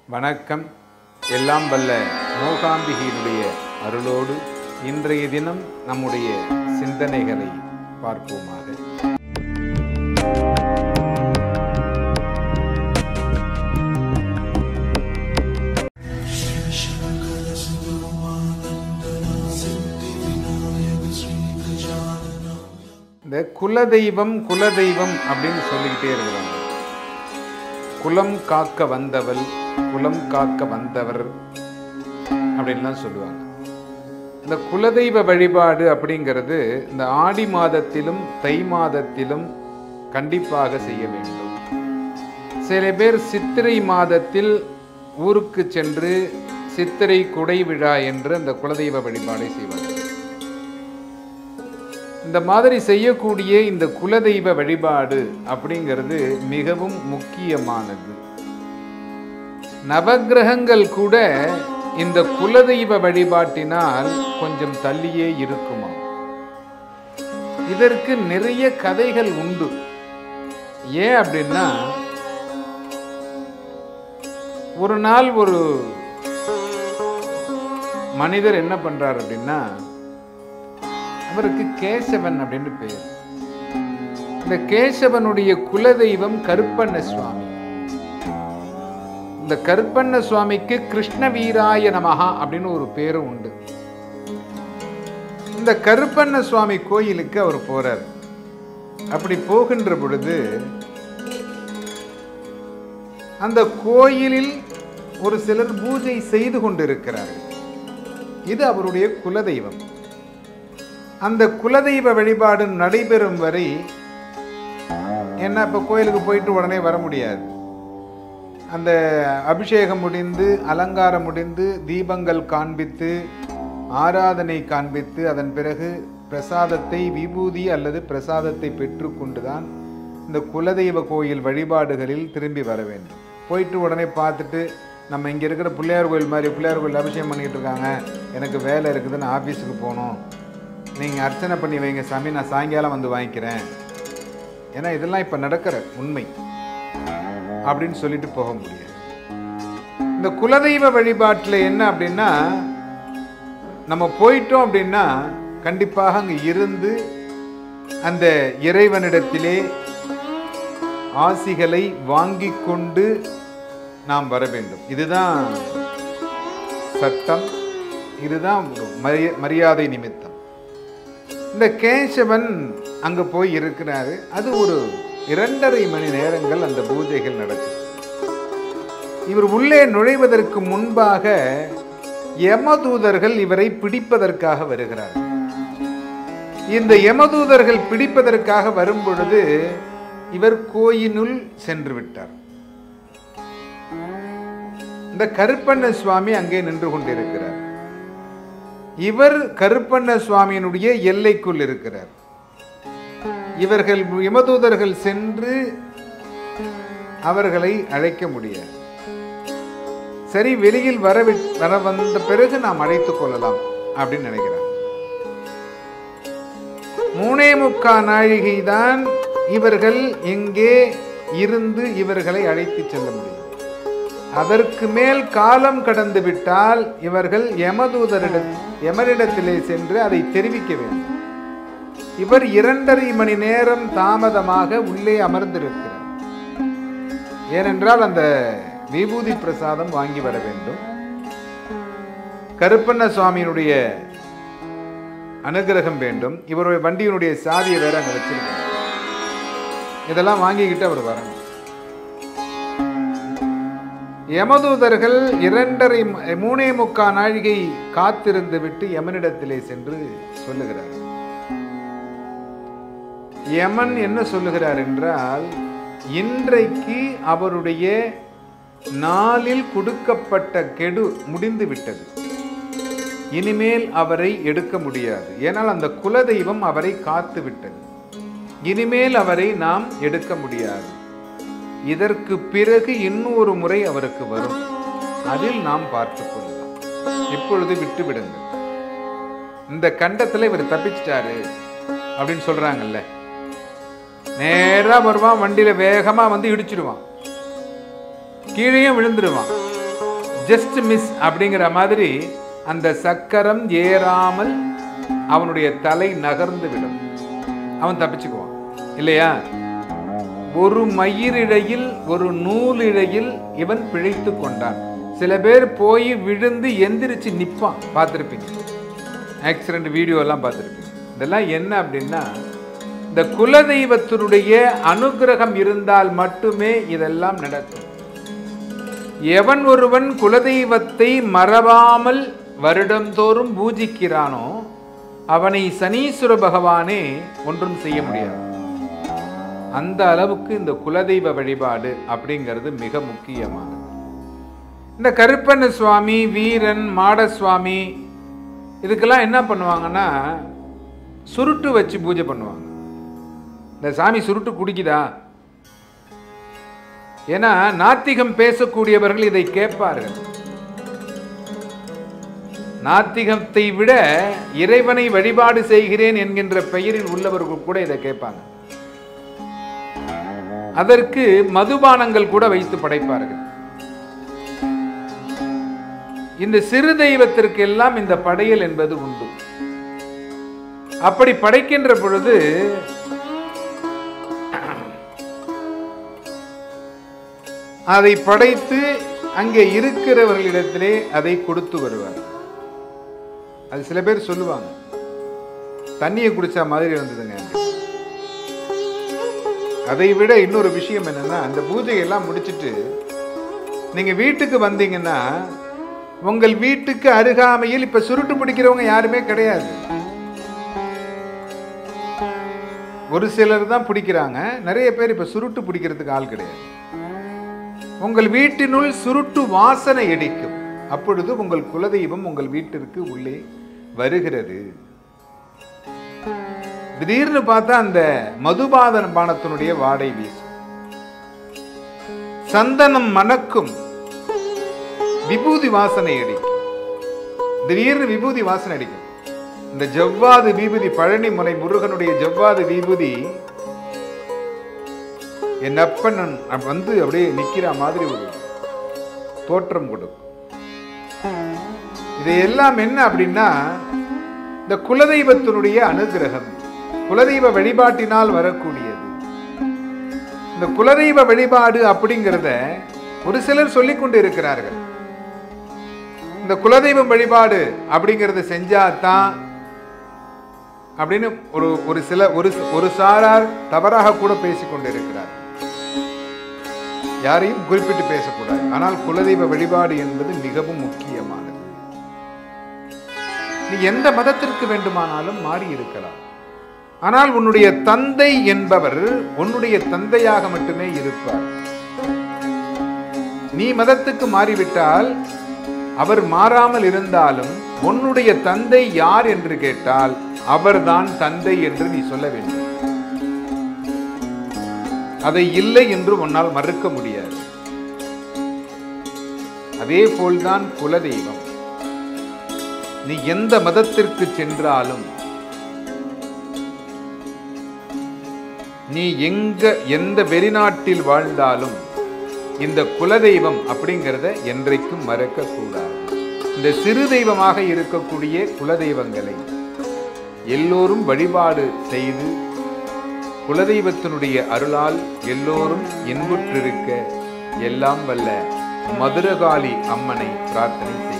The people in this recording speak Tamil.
வணக்கம் எல்லாம் வல்ல மூகாம்பிகையினுடைய அருளோடு இன்றைய தினம் நம்முடைய சிந்தனைகளை பார்ப்போமாக இந்த குலதெய்வம் குலதெய்வம் அப்படின்னு சொல்லிக்கிட்டே இருக்கிறாங்க குலம் காக்க வந்தவள் குலம் காக்க வந்தவர் அப்படின்லாம் சொல்லுவாங்க இந்த குலதெய்வ வழிபாடு அப்படிங்கிறது இந்த ஆடி மாதத்திலும் தை மாதத்திலும் கண்டிப்பாக செய்ய வேண்டும் சில பேர் சித்திரை மாதத்தில் ஊருக்கு சென்று சித்திரை குடை விழா என்று அந்த குலதெய்வ வழிபாடை செய்வார்கள் இந்த மாதிரி செய்யக்கூடிய இந்த குலதெய்வ வழிபாடு அப்படிங்கிறது மிகவும் முக்கியமானது நவக்கிரகங்கள் கூட இந்த குலதெய்வ வழிபாட்டினால் கொஞ்சம் தள்ளியே இருக்குமா இதற்கு நிறைய கதைகள் உண்டு ஏன் அப்படின்னா ஒரு நாள் ஒரு மனிதர் என்ன பண்றார் அப்படின்னா அவருக்கு கேசவன் அப்படின்னு பெயர் இந்த கேசவனுடைய குலதெய்வம் கருப்பண்ண சுவாமி இந்த கருப்பண்ண சுவாமிக்கு கிருஷ்ண வீராய நமகா அப்படின்னு ஒரு பேரும் உண்டு இந்த கருப்பண்ண சுவாமி கோயிலுக்கு அவர் போறார் அப்படி போகின்ற பொழுது அந்த கோயிலில் ஒரு சிலர் பூஜை செய்து கொண்டிருக்கிறார்கள் இது அவருடைய குலதெய்வம் அந்த குலதெய்வ வழிபாடு நடைபெறும் வரை என்ன இப்போ கோயிலுக்கு போயிட்டு உடனே வர முடியாது அந்த அபிஷேகம் முடிந்து அலங்காரம் முடிந்து தீபங்கள் காண்பித்து ஆராதனை காண்பித்து அதன் பிறகு பிரசாதத்தை விபூதி அல்லது பிரசாதத்தை பெற்றுக்கொண்டுதான் இந்த குலதெய்வ கோயில் வழிபாடுகளில் திரும்பி வர வேண்டும் போயிட்டு உடனே பார்த்துட்டு நம்ம இங்கே இருக்கிற பிள்ளையார் கோயில் மாதிரி பிள்ளையார் கோயில் அபிஷேகம் பண்ணிக்கிட்டு இருக்காங்க எனக்கு வேலை இருக்குதுன்னு ஆஃபீஸுக்கு போகணும் நீங்கள் அர்ச்சனை பண்ணி வைங்க சாமி நான் சாயங்காலம் வந்து வாங்கிக்கிறேன் ஏன்னா இதெல்லாம் இப்போ நடக்கிற உண்மை அப்படின்னு சொல்லிட்டு போக முடியாது இந்த குலதெய்வ வழிபாட்டில் என்ன அப்படின்னா நம்ம போயிட்டோம் அப்படின்னா கண்டிப்பாக அங்கே இருந்து அந்த இறைவனிடத்திலே ஆசிகளை வாங்கி கொண்டு நாம் வர வேண்டும் இதுதான் சட்டம் இதுதான் மரிய- மரியாதை நிமித்தம் இந்த கேசவன் அங்க போய் இருக்கிறாரு அது ஒரு இரண்டரை மணி நேரங்கள் அந்த பூஜைகள் நடக்கும் இவர் உள்ளே நுழைவதற்கு முன்பாக யமதூதர்கள் இவரை பிடிப்பதற்காக வருகிறார்கள் இந்த யமதூதர்கள் பிடிப்பதற்காக வரும் பொழுது இவர் கோயினுள் சென்று விட்டார் இந்த கருப்பண்ண சுவாமி அங்கே நின்று கொண்டிருக்கிறார் இவர் கருப்பண்ண சுவாமியினுடைய எல்லைக்குள் இருக்கிறார் இவர்கள் யமதூதர்கள் சென்று அவர்களை அழைக்க முடியாது சரி வெளியில் வர வி- வர வந்த பிறகு நாம் அழைத்துக் கொள்ளலாம் அப்படின்னு நினைக்கிறார் மூணே முக்கா நாழிகை தான் இவர்கள் இங்கே இருந்து இவர்களை அழைத்து செல்ல முடியும் அதற்கு மேல் காலம் கடந்து விட்டால் இவர்கள் யமதூதரிடம் யமரிடத்திலே சென்று அதை தெரிவிக்க வேண்டும் இவர் இரண்டரை மணி நேரம் தாமதமாக உள்ளே அமர்ந்திருக்கிறார் ஏனென்றால் அந்த விபூதி பிரசாதம் வாங்கி வர வேண்டும் கருப்பண்ண சுவாமியினுடைய அனுகிரகம் வேண்டும் இவருடைய வண்டியினுடைய சாவியை வேற அங்க வச்சிருக்காங்க இதெல்லாம் வாங்கிக்கிட்டு அவர் வரணும் யமதூதர்கள் இரண்டரை ம- மூணே முக்கா நாழிகை காத்திருந்து விட்டு யமனிடத்திலே சென்று சொல்லுகிறார் யமன் என்ன சொல்லுகிறார் என்றால் இன்றைக்கு அவருடைய நாளில் கொடுக்கப்பட்ட கெடு முடிந்து விட்டது இனிமேல் அவரை எடுக்க முடியாது ஏனால் அந்த குலதெய்வம் அவரை காத்து விட்டது இனிமேல் அவரை நாம் எடுக்க முடியாது இதற்கு பிறகு இன்னொரு முறை அவருக்கு வரும் அதில் நாம் பார்த்துக் கொள்ளலாம் இப்பொழுது விட்டு விடுங்கள் இந்த கண்டத்துல இவர் தப்பிச்சிட்டாரு அப்படின்னு சொல்றாங்கல்ல நேரா வருவான் வண்டியில வேகமா வந்து இடிச்சிடுவான் கீழேயும் விழுந்துடுவான் ஜஸ்ட் மிஸ் அப்படிங்கிற மாதிரி அந்த சக்கரம் ஏறாமல் அவனுடைய தலை நகர்ந்து விடும் அவன் தப்பிச்சுக்குவான் இல்லையா ஒரு மயிரிழையில் ஒரு நூலிழையில் இவன் பிழைத்து கொண்டான் சில பேர் போய் விழுந்து எந்திரிச்சு நிற்பான் பார்த்துருப்பீங்க ஆக்சிடென்ட் வீடியோ எல்லாம் பார்த்துருப்பீங்க இதெல்லாம் என்ன அப்படின்னா இந்த குலதெய்வத்தினுடைய அனுகிரகம் இருந்தால் மட்டுமே இதெல்லாம் நடக்கும் எவன் ஒருவன் குலதெய்வத்தை மறவாமல் வருடந்தோறும் பூஜிக்கிறானோ அவனை சனீஸ்வர பகவானே ஒன்றும் செய்ய முடியாது அந்த அளவுக்கு இந்த குலதெய்வ வழிபாடு அப்படிங்கிறது மிக முக்கியமானது இந்த கருப்பண்ண சுவாமி வீரன் மாடசுவாமி இதுக்கெல்லாம் என்ன பண்ணுவாங்கன்னா சுருட்டு வச்சு பூஜை பண்ணுவாங்க இந்த சாமி சுருட்டு குடிக்குதா ஏன்னா நாத்திகம் பேசக்கூடியவர்கள் இதை கேட்பார்கள் நாத்திகத்தை விட இறைவனை வழிபாடு செய்கிறேன் என்கின்ற பெயரில் உள்ளவர்கள் கூட இதை கேட்பாங்க அதற்கு மதுபானங்கள் கூட வைத்து படைப்பார்கள் இந்த சிறு தெய்வத்திற்கு எல்லாம் இந்த படையல் என்பது உண்டு அப்படி படைக்கின்ற பொழுது அதை படைத்து அங்கே இருக்கிறவர்களிடத்திலே அதை கொடுத்து வருவார் அது சில பேர் சொல்லுவாங்க தண்ணியை குடிச்ச மாதிரி இருந்ததுங்க அதை விட இன்னொரு விஷயம் என்னன்னா அந்த பூஜையெல்லாம் முடிச்சிட்டு நீங்க வீட்டுக்கு வந்தீங்கன்னா உங்கள் வீட்டுக்கு அருகாமையில் இப்ப சுருட்டு பிடிக்கிறவங்க யாருமே கிடையாது ஒரு சிலர் தான் பிடிக்கிறாங்க நிறைய பேர் இப்ப சுருட்டு பிடிக்கிறதுக்கு ஆள் கிடையாது உங்கள் வீட்டினுள் சுருட்டு வாசனை அடிக்கும் அப்பொழுது உங்கள் குலதெய்வம் உங்கள் வீட்டிற்கு உள்ளே வருகிறது திடீர்னு பார்த்தா அந்த மதுபாதன பானத்தினுடைய வாடை வீசும் சந்தனம் மணக்கும் விபூதி வாசனை அடிக்கும் திடீர்னு விபூதி வாசனை அடிக்கும் இந்த ஜவ்வாது விபூதி பழனி முனை முருகனுடைய ஜவ்வாது விபூதி என் அப்பன் வந்து அப்படியே நிக்கிற மாதிரி ஒரு தோற்றம் கொடுக்கும் இது எல்லாம் என்ன அப்படின்னா இந்த குலதெய்வத்தினுடைய அனுகிரகம் குலதெய்வ வழிபாட்டினால் வரக்கூடியது இந்த குலதெய்வ வழிபாடு அப்படிங்கிறத ஒரு சிலர் சொல்லிக் கொண்டு இருக்கிறார்கள் இந்த குலதெய்வம் வழிபாடு அப்படிங்கிறத செஞ்சாதான் அப்படின்னு ஒரு ஒரு சில ஒரு ஒரு சாரார் தவறாக கூட பேசிக் கொண்டிருக்கிறார் யாரையும் குறிப்பிட்டு பேசக்கூடாது ஆனால் குலதெய்வ வழிபாடு என்பது மிகவும் முக்கியமானது நீ எந்த மதத்திற்கு வேண்டுமானாலும் மாறி இருக்கலாம் ஆனால் உன்னுடைய தந்தை என்பவர் உன்னுடைய தந்தையாக மட்டுமே இருப்பார் நீ மதத்துக்கு மாறிவிட்டால் அவர் மாறாமல் இருந்தாலும் உன்னுடைய தந்தை யார் என்று கேட்டால் அவர்தான் தந்தை என்று நீ சொல்ல வேண்டும் அதை இல்லை என்று உன்னால் மறுக்க முடியாது அதே போல்தான் குலதெய்வம் நீ எந்த மதத்திற்கு சென்றாலும் நீ எங்க எந்த வெளிநாட்டில் வாழ்ந்தாலும் இந்த குலதெய்வம் அப்படிங்கிறத என்றைக்கும் மறக்க கூடாது இந்த சிறு தெய்வமாக இருக்கக்கூடிய குலதெய்வங்களை எல்லோரும் வழிபாடு செய்து குலதெய்வத்தினுடைய அருளால் எல்லோரும் இன்புற்றிருக்க எல்லாம் வல்ல மதுரகாளி அம்மனை பிரார்த்தனை செய்ய